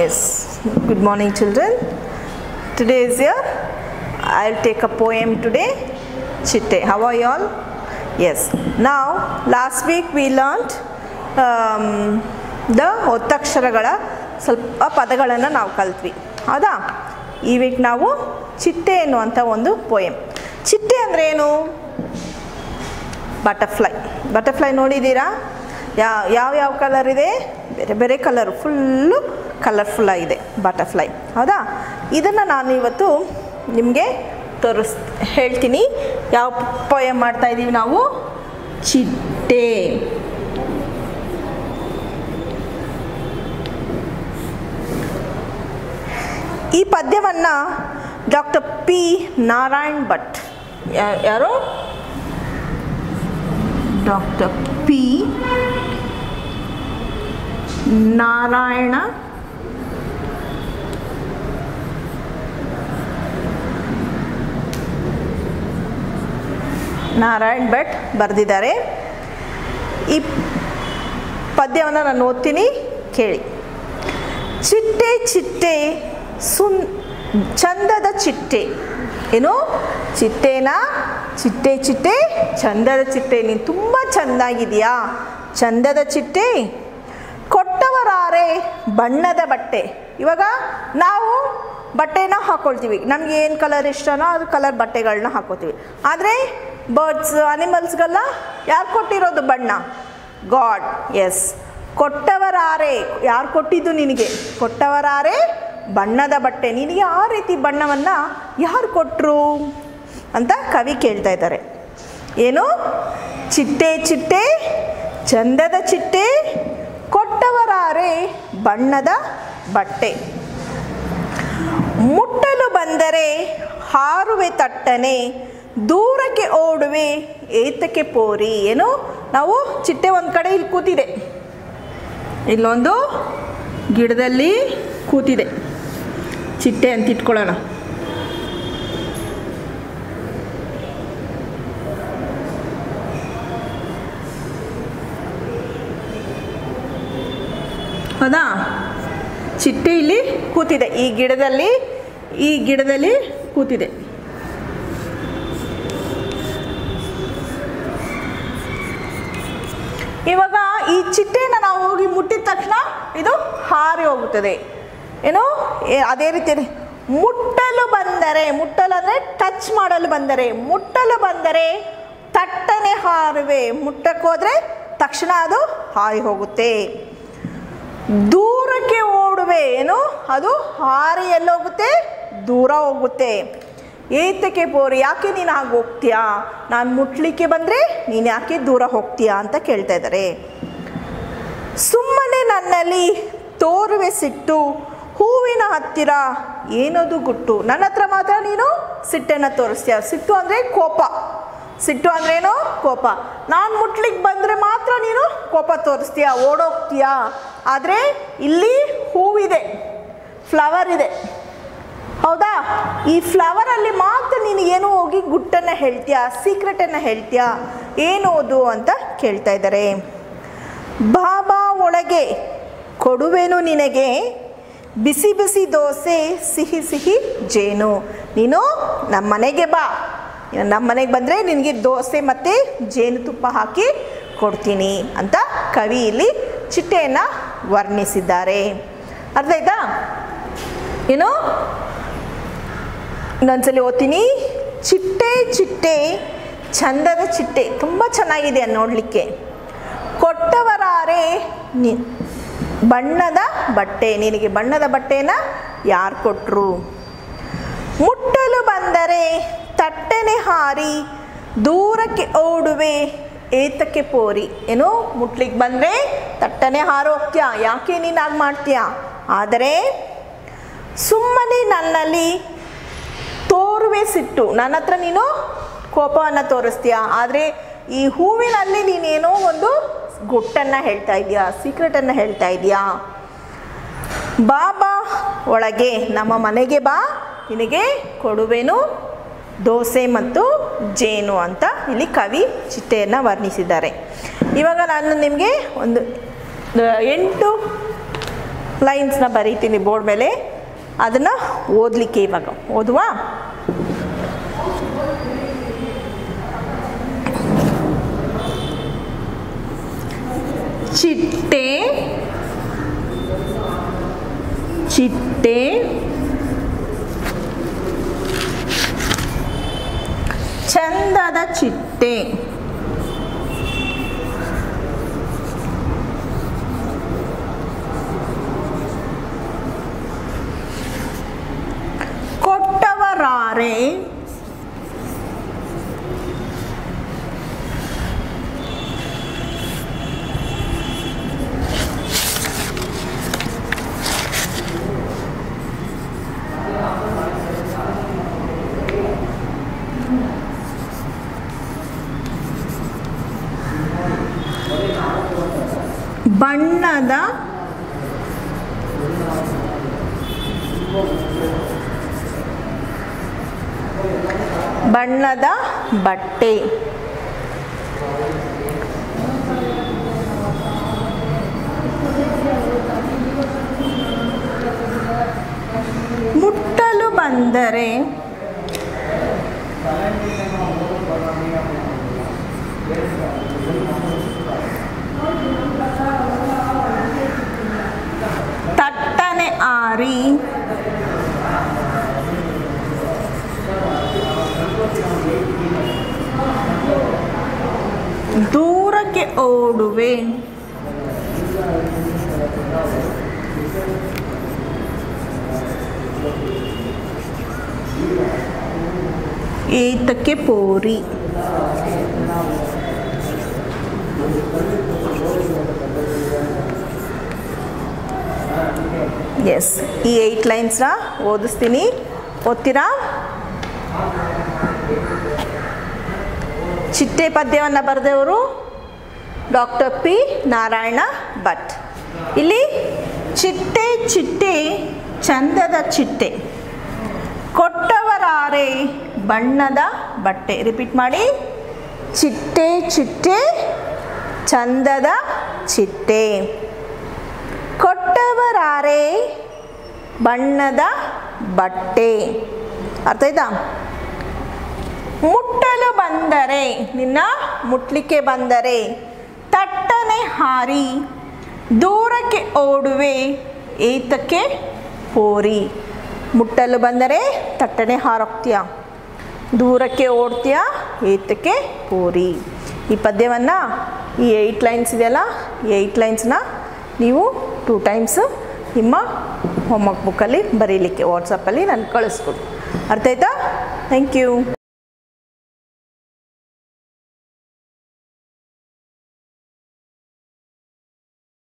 Yes. Good morning, children. Today is your. I'll take a poem today. Chitte. How are you all? Yes. Now, last week we learnt um, the ಒತ್ತಕ್ಷರಗಳ ಸ್ವಲ್ಪ ಪದಗಳನ್ನು ನಾವು ಕಲ್ತ್ವಿ ಹೌದಾ ಈ weak ನಾವು ಚಿಟ್ಟೆ ಎನ್ನುವಂಥ ಒಂದು ಪೋಯಮ್ ಚಿಟ್ಟೆ ಅಂದರೆ ಏನು ಬಟರ್ಫ್ಲೈ ಬಟರ್ಫ್ಲೈ ನೋಡಿದ್ದೀರಾ ಯಾವ ಯಾವ ಯಾವ ಕಲರ್ ಇದೆ ಬೇರೆ ಬೇರೆ ಕಲರ್ ಫುಲ್ಲು ಕಲರ್ಫುಲ್ ಆಗಿದೆ ಬಟರ್ಫ್ಲೈ ಹೌದಾ ಇದನ್ನು ನಾನು ಇವತ್ತು ನಿಮಗೆ ತೋರಿಸ್ ಹೇಳ್ತೀನಿ ಯಾವ ಪೋಯಮ್ ಮಾಡ್ತಾ ಇದ್ದೀವಿ ನಾವು ಚಿಟ್ಟೆ ಈ ಪದ್ಯವನ್ನು ಡಾಕ್ಟರ್ ಪಿ ನಾರಾಯಣ್ ಭಟ್ ಯಾ- ಯಾರು ಡಾಕ್ಟರ್ ಪಿ ನಾರಾಯಣ ನಾರಾಯಣ್ ಭಟ್ ಬರೆದಿದ್ದಾರೆ ಈ ಪದ್ಯವನ್ನು ನಾನು ಓದ್ತೀನಿ ಕೇಳಿ ಚಿಟ್ಟೆ ಚಿಟ್ಟೆ ಸುನ್ ಚಂದದ ಚಿಟ್ಟೆ ಏನು ಚಿಟ್ಟೆನ ಚಿಟ್ಟೆ ಚಿಟ್ಟೆ ಚಂದದ ಚಿಟ್ಟೆ ನೀನು ತುಂಬ ಚೆಂದಾಗಿದೆಯಾ ಚಂದದ ಚಿಟ್ಟೆ ಕೊಟ್ಟವರಾರೆ ಬಣ್ಣದ ಬಟ್ಟೆ ಇವಾಗ ನಾವು ಬಟ್ಟೆನ ಹಾಕ್ಕೊಳ್ತೀವಿ ನಮ್ಗೆ ಏನು ಕಲರ್ ಇಷ್ಟನೋ ಅದು ಕಲರ್ ಬಟ್ಟೆಗಳನ್ನ ಹಾಕೋತೀವಿ ಆದರೆ ಬರ್ಡ್ಸ್ ಅನಿಮಲ್ಸ್ಗೆಲ್ಲ ಯಾರು ಕೊಟ್ಟಿರೋದು ಬಣ್ಣ ಗಾಡ್ ಎಸ್ ಕೊಟ್ಟವರಾರೆ ಯಾರು ಕೊಟ್ಟಿದ್ದು ನಿನಗೆ ಕೊಟ್ಟವರಾರೆ ಬಣ್ಣದ ಬಟ್ಟೆ ನಿನಗೆ ಆ ರೀತಿ ಬಣ್ಣವನ್ನು ಯಾರು ಕೊಟ್ಟರು ಅಂತ ಕವಿ ಕೇಳ್ತಾ ಇದ್ದಾರೆ ಏನು ಚಿಟ್ಟೆ ಚಿಟ್ಟೆ ಚಂದದ ಚಿಟ್ಟೆ ಕೊಟ್ಟವರಾರೆ ಬಣ್ಣದ ಬಟ್ಟೆ ಮುಟ್ಟಲು ಬಂದರೆ ಹಾರುವೆ ತಟ್ಟನೆ ದೂರಕ್ಕೆ ಓಡುವೆ ಏತಕ್ಕೆ ಪೋರಿ ಏನು ನಾವು ಚಿಟ್ಟೆ ಒಂದು ಕಡೆ ಇಲ್ಲಿ ಕೂತಿದೆ ಇಲ್ಲೊಂದು ಗಿಡದಲ್ಲಿ ಕೂತಿದೆ ಚಿಟ್ಟೆ ಅಂತ ಇಟ್ಕೊಳ್ಳೋಣ ಹೌದಾ ಚಿಟ್ಟೆ ಇಲ್ಲಿ ಕೂತಿದೆ ಈ ಗಿಡದಲ್ಲಿ ಈ ಗಿಡದಲ್ಲಿ ಕೂತಿದೆ ಇವಾಗ ಈ ಚಿಟ್ಟೆನ ನಾವು ಹೋಗಿ ಮುಟ್ಟಿದ ತಕ್ಷಣ ಇದು ಹಾರಿ ಹೋಗುತ್ತದೆ ಏನು ಏ- ಅದೇ ರೀತಿ ಮುಟ್ಟಲು ಬಂದರೆ ಮುಟ್ಟಲು ಅಂದರೆ ಟಚ್ ಮಾಡಲು ಬಂದರೆ ಮುಟ್ಟಲು ಬಂದರೆ ತಟ್ಟನೆ ಹಾರುವೆ ಮುಟ್ಟಕ್ಕೆ ಹೋದರೆ ತಕ್ಷಣ ಅದು ಹಾರಿ ಹೋಗುತ್ತೆ ದೂರಕ್ಕೆ ಓಡುವೆ ಏನು ಅದು ಹಾರಿ ಎಲ್ಲೋಗುತ್ತೆ ದೂರ ಹೋಗುತ್ತೆ ಏತಕ್ಕೆ ಪೋರಿ ಯಾಕೆ ನೀನು ಹಾಗೆ ಹೋಗ್ತೀಯಾ ನಾನು ಮುಟ್ಲಿಕ್ಕೆ ಬಂದರೆ ನೀನು ಯಾಕೆ ದೂರ ಹೋಗ್ತೀಯಾ ಅಂತ ಕೇಳ್ತಾ ಇದ್ದಾರೆ ಸುಮ್ಮನೆ ನನ್ನಲ್ಲಿ ತೋರುವೆ ಸಿಟ್ಟು ಹೂವಿನ ಹತ್ತಿರ ಏನದು ಗುಟ್ಟು ನನ್ನ ಹತ್ರ ಮಾತ್ರ ನೀನು ಸಿಟ್ಟನ್ನು ತೋರಿಸ್ತೀಯ ಸಿಟ್ಟು ಅಂದರೆ ಕೋಪ ಸಿಟ್ಟು ಅಂದ್ರೇನು ಕೋಪ ನಾನು ಮುಟ್ಲಿಕ್ಕೆ ಬಂದರೆ ಮಾತ್ರ ನೀನು ಕೋಪ ತೋರಿಸ್ತೀಯ ಓಡೋಗ್ತೀಯಾ ಆದರೆ ಇಲ್ಲಿ ಹೂವಿದೆ ಫ್ಲವರ್ ಇದೆ ಹೌದಾ ಈ ಫ್ಲವರಲ್ಲಿ ಮಾತ್ರ ನೀನು ಏನು ಹೋಗಿ ಗುಟ್ಟನ್ನು ಹೇಳ್ತೀಯಾ ಸೀಕ್ರೆಟನ್ನು ಹೇಳ್ತೀಯಾ ಏನು ಅದು ಅಂತ ಕೇಳ್ತಾ ಇದ್ದಾರೆ ಬಾಬಾ ಒಳಗೆ ಕೊಡುವೆನು ನಿನಗೆ ಬಿಸಿ ಬಿಸಿ ದೋಸೆ ಸಿಹಿ ಸಿಹಿ ಜೇನು ನೀನು ನಮ್ಮ ಮನೆಗೆ ಬಾ ನಮ್ಮ ಮನೆಗೆ ಬಂದರೆ ನಿನಗೆ ದೋಸೆ ಮತ್ತು ಜೇನುತುಪ್ಪ ಹಾಕಿ ಕೊಡ್ತೀನಿ ಅಂತ ಕವಿ ಇಲ್ಲಿ ಚಿಟ್ಟೆಯನ್ನು ವರ್ಣಿಸಿದ್ದಾರೆ ಅರ್ಥ ಆಯ್ತಾ ಏನು ಇನ್ನೊಂದ್ಸಲಿ ಓದ್ತೀನಿ ಚಿಟ್ಟೆ ಚಿಟ್ಟೆ ಚಂದದ ಚಿಟ್ಟೆ ತುಂಬ ಚೆನ್ನಾಗಿದೆ ನೋಡಲಿಕ್ಕೆ ಕೊಟ್ಟವರಾರೆ ನಿ ಬಣ್ಣದ ಬಟ್ಟೆ ನಿನಗೆ ಬಣ್ಣದ ಬಟ್ಟೆನ ಯಾರು ಕೊಟ್ಟರು ಮುಟ್ಟಲು ಬಂದರೆ ತಟ್ಟನೆ ಹಾರಿ ದೂರಕ್ಕೆ ಓಡುವೆ ಏತಕ್ಕೆ ಪೋರಿ ಏನು ಮುಟ್ಲಿಕ್ಕೆ ಬಂದರೆ ತಟ್ಟನೆ ಹಾರು ಹೋಗ್ತೀಯಾ ಯಾಕೆ ನೀನು ಹಾಗೆ ಮಾಡ್ತೀಯಾ ಆದರೆ ಸುಮ್ಮನೆ ನನ್ನಲ್ಲಿ ತೋರುವೆ ಸಿಟ್ಟು ನನ್ನ ಹತ್ರ ನೀನು ಕೋಪವನ್ನು ತೋರಿಸ್ತೀಯ ಆದರೆ ಈ ಹೂವಿನಲ್ಲಿ ನೀನೇನೋ ಒಂದು ಗುಟ್ಟನ್ನು ಹೇಳ್ತಾ ಇದೆಯಾ ಸೀಕ್ರೆಟನ್ನು ಹೇಳ್ತಾ ಇದೆಯಾ ಬಾಬಾ ಒಳಗೆ ನಮ್ಮ ಮನೆಗೆ ಬಾ ನಿನಗೆ ಕೊಡುವೆನು ದೋಸೆ ಮತ್ತು ಜೇನು ಅಂತ ಇಲ್ಲಿ ಕವಿ ಚಿಟ್ಟೆಯನ್ನು ವರ್ಣಿಸಿದ್ದಾರೆ ಇವಾಗ ನಾನು ನಿಮಗೆ ಒಂದು ಆ, ಎಂಟು ಲೈನ್ಸ್ನ ಬರೀತೀನಿ ಬೋರ್ಡ್ ಮೇಲೆ ಅದನ್ನು ಓದಲಿಕ್ಕೆ ಇವಾಗ ಓದುವಾ ಚಿಟ್ಟೆ ಚಿಟ್ಟೆ ಚಂದದ ಚಿಟ್ಟೆ ಕೊಟ್ಟವರಾರೆ ಬಣ್ಣದ ಬಣ್ಣದ ಬಟ್ಟೆ ಮುಟ್ಟಲು ಬಂದರೆ ತಟ್ಟನೆ ಆರಿ ದೂರಕ್ಕೆ ಓಡುವೆ ಏತಕ್ಕೆ ಪೋರಿ ಎಸ್ ಈ ಏಯ್ಟ್ ಲೈನ್ಸ್ನ ಓದಿಸ್ತೀನಿ ಓದ್ತೀರಾ ಚಿಟ್ಟೆ ಪದ್ಯವನ್ನು ಬರೆದವರು ಡಾಕ್ಟರ್ ಪಿ ನಾರಾಯಣ ಭಟ್ ಇಲ್ಲಿ ಚಿಟ್ಟೆ ಚಿಟ್ಟೆ ಚಂದದ ಚಿಟ್ಟೆ ಕೊಟ್ಟವರಾರೆ ಬಣ್ಣದ ಬಟ್ಟೆ ರಿಪೀಟ್ ಮಾಡಿ ಚಿಟ್ಟೆ ಚಿಟ್ಟೆ ಚಂದದ ಚಿಟ್ಟೆ ಕೊಟ್ಟವರಾರೆ ಬಣ್ಣದ ಬಟ್ಟೆ ಅರ್ಥ ಆಯ್ತಾ ಮುಟ್ಟಲು ಬಂದರೆ ನಿನ್ನ ಮುಟ್ಲಿಕ್ಕೆ ಬಂದರೆ ತಟ್ಟನೆ ಹಾರಿ ದೂರಕ್ಕೆ ಓಡುವೆ ಏತಕ್ಕೆ ಹೋರಿ ಮುಟ್ಟಲು ಬಂದರೆ ತಟ್ಟನೆ ಹಾರೋಗ್ತೀಯ ದೂರಕ್ಕೆ ಓಡ್ತೀಯ ಏತಕ್ಕೆ ಹೋರಿ ಈ ಪದ್ಯವನ್ನು ಈ ಏಯ್ಟ್ ಲೈನ್ಸ್ ಇದೆಯಲ್ಲ ಈ ಏಯ್ಟ್ ಲೈನ್ಸ್ನ ನೀವು ಟೂ ಟೈಮ್ಸ್ ನಿಮ್ಮ ಹೋಮ್ವರ್ಕ್ ಬುಕ್ಕಲ್ಲಿ ಬರೀಲಿಕ್ಕೆ ವಾಟ್ಸಪ್ಪಲ್ಲಿ ನಾನು ಕಳಿಸ್ಕೊಡು ಅರ್ಥ ಆಯ್ತಾ ಥ್ಯಾಂಕ್ ಯು